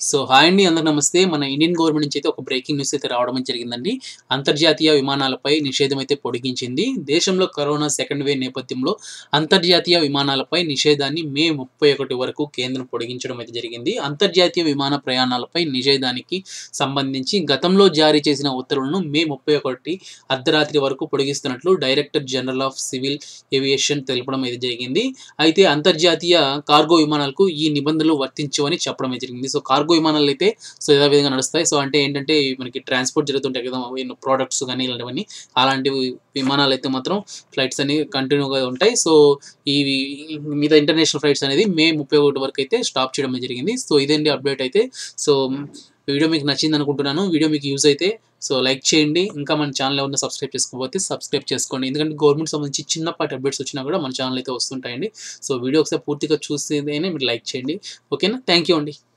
so hi అండి అందరికి నమస్తే మన ఇండియన్ గవర్నమెంట్ నుంచి అయితే ఒక బ్రేకింగ్ న్యూస్ అయితే రావడం అయితే జరిగిందండి అంతర్జాతీయ విమానాలపై నిషేధం అయితే పొడిగించింది దేశంలో కరోనా సెకండ్ వేవ్ నేపథ్యంలో అంతర్జాతీయ విమానాలపై నిషేధాన్ని మే ముప్పై ఒకటి వరకు కేంద్రం పొడిగించడం అయితే జరిగింది అంతర్జాతీయ విమాన ప్రయాణాలపై నిషేధానికి సంబంధించి గతంలో జారీ చేసిన ఉత్తర్వులను మే ముప్పై ఒకటి అర్ధరాత్రి వరకు పొడిగిస్తున్నట్లు director general of civil aviation తెలపడం అయితే జరిగింది అయితే అంతర్జాతీయ కార్గో విమానాలకు ఈ నిబంధనలు వర్తించవని చెప్పడం అయితే జరిగింది సో కార్గో విమానాలు అయితే సో యథా విధంగా నడుస్తాయి సో అంటే ఏంటంటే మనకి ట్రాన్స్పోర్ట్ జరుగుతుంటాయి కదా ప్రోడక్ట్స్ కానీ ఇలాంటివన్నీ అలాంటి విమానాలు అయితే మాత్రం ఫ్లైట్స్ అనేవి కంటిన్యూగా ఉంటాయి సో ఈ మిగతా ఇంటర్నేషనల్ ఫ్లైట్స్ అనేది మే ముప్పై ఒకటి వరకు అయితే స్టాప్ చేయడం అయితే జరిగింది సో ఇదండి అప్డేట్ అయితే సో వీడియో మీకు నచ్చింది అనుకుంటున్నాను వీడియో మీకు యూజ్ అయితే సో లైక్ చేయండి ఇంకా మన ఛానల్ ఎవరైనా సబ్స్క్రైబ్ చేసుకోకపోతే సబ్స్క్రైబ్ చేసుకోండి ఎందుకంటే గవర్నమెంట్ సంబంధించి చిన్నపాటి అప్డేట్స్ వచ్చినా కూడా మన ఛానల్ అయితే వస్తుంటాయండి సో వీడియో ఒకసారి పూర్తిగా చూస్తేనే మీరు లైక్ చేయండి ఓకేనా థ్యాంక్ యూ అండి